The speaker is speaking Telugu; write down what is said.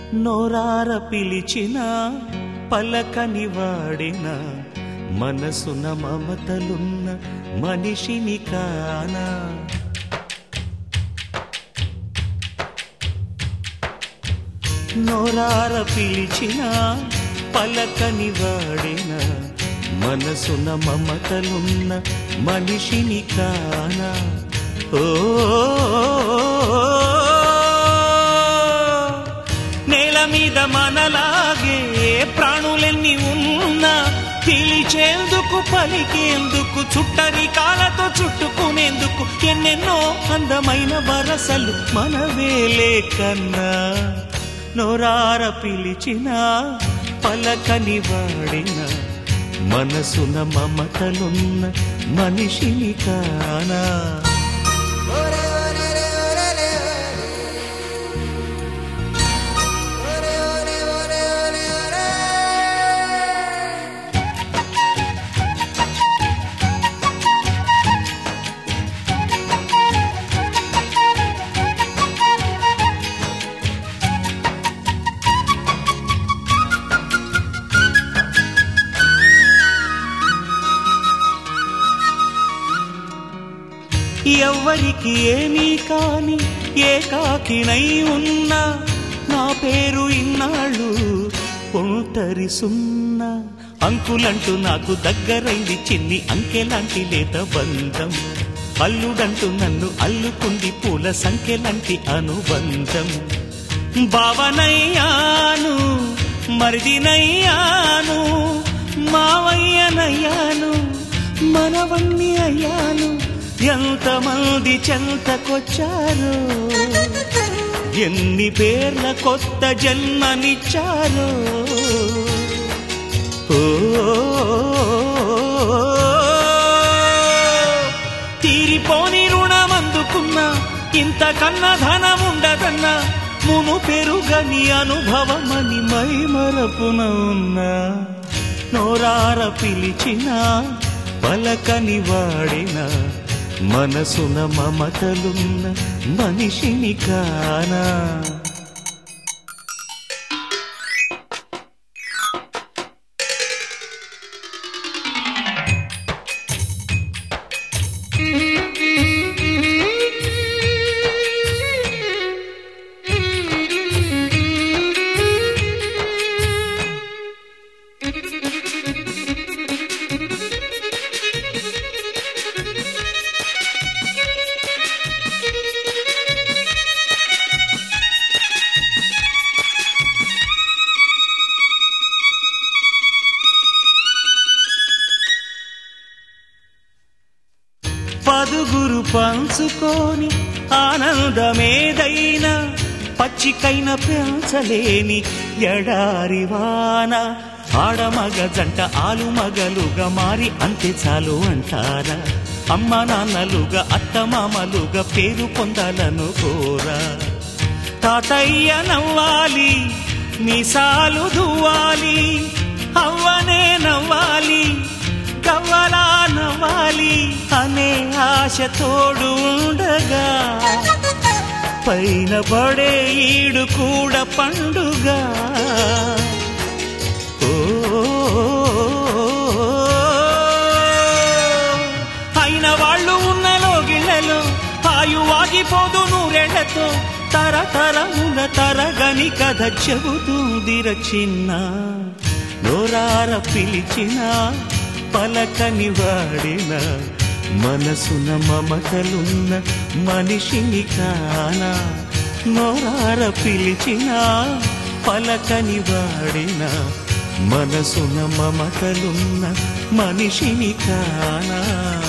నోరార పిలిచిన పలకని వాడిన మనసున మమతలున్న మనిషిని కానా నోరార పిలిచిన పలకని వాడిన మనసున మమతలున్న మనిషిని కానా ఓ నేల మీద మనలాగే ప్రాణులెన్ని ఉన్నా పిలిచేందుకు పలికేందుకు చుట్టరికాలతో చుట్టుకునేందుకు ఎన్నెన్నో అందమైన వరసలు మనవేలే కన్నా నోరార పిలిచిన పలకని వాడిన మనసున మమతలున్న మనిషిని కానా ఎవ్వరికి ఏమీ కాని ఏకాకినై ఉన్నా నా పేరు ఇన్నాళ్ళు ఒంటరి సున్నా అంకులంటూ నాకు దగ్గరైంది చిన్ని అంకెలాంటి లేత బంధం అల్లుడంటూ నన్ను అల్లుకుంది పూల సంఖ్యలాంటి అనుబంధం భావనయ్యాను మరిదినయ్యాను మావయ్యనయ్యాను మనవణ్ణి అయ్యాను ఎంతమంది చెంతకొచ్చారు ఎన్ని పేర్ల కొత్త జన్మనిచ్చారు ఓ తీరిపోని రుణం అందుకున్నా ఇంతకన్నా ధనం ఉండదన్నా మును పెరుగని అనుభవమని మై మరపున ఉన్నా నోరార పిలిచిన పలకని వాడిన మనసున మమతలున్న మనిషిని కానా పదుగురు పంచుకొని ఆనందమేదైనా పచ్చికైన పెంచలేని ఎడారివాన ఆడమగ జంట ఆలుమగలుగా మారి అంతే చాలు అంటారా అమ్మ నాన్నలుగా అత్తమామలుగా పేరు పొందాలను కోరా తాతయ్య నవ్వాలి మీసాలు దువ్వాలి అవ్వనే నవ్వాలి కవ్వలా నవ్వాలి అనే ఆశ తోడు ఉండగా పైన పడే ఈడు కూడా పండుగ ఓ అయిన వాళ్ళు ఉన్న లోగిళ్ళలో ఆయు ఆగిపోదు నూరెళ్లతో తరతరముల తరగని కథ చెబుతుంది చిన్న నోరార పిలిచిన పలకని వాడిన మనసున మమతలున్న మనిషిని కానా నోరార పిలిచిన పలకని వాడిన మనసున మమతలున్న మనిషిని కానా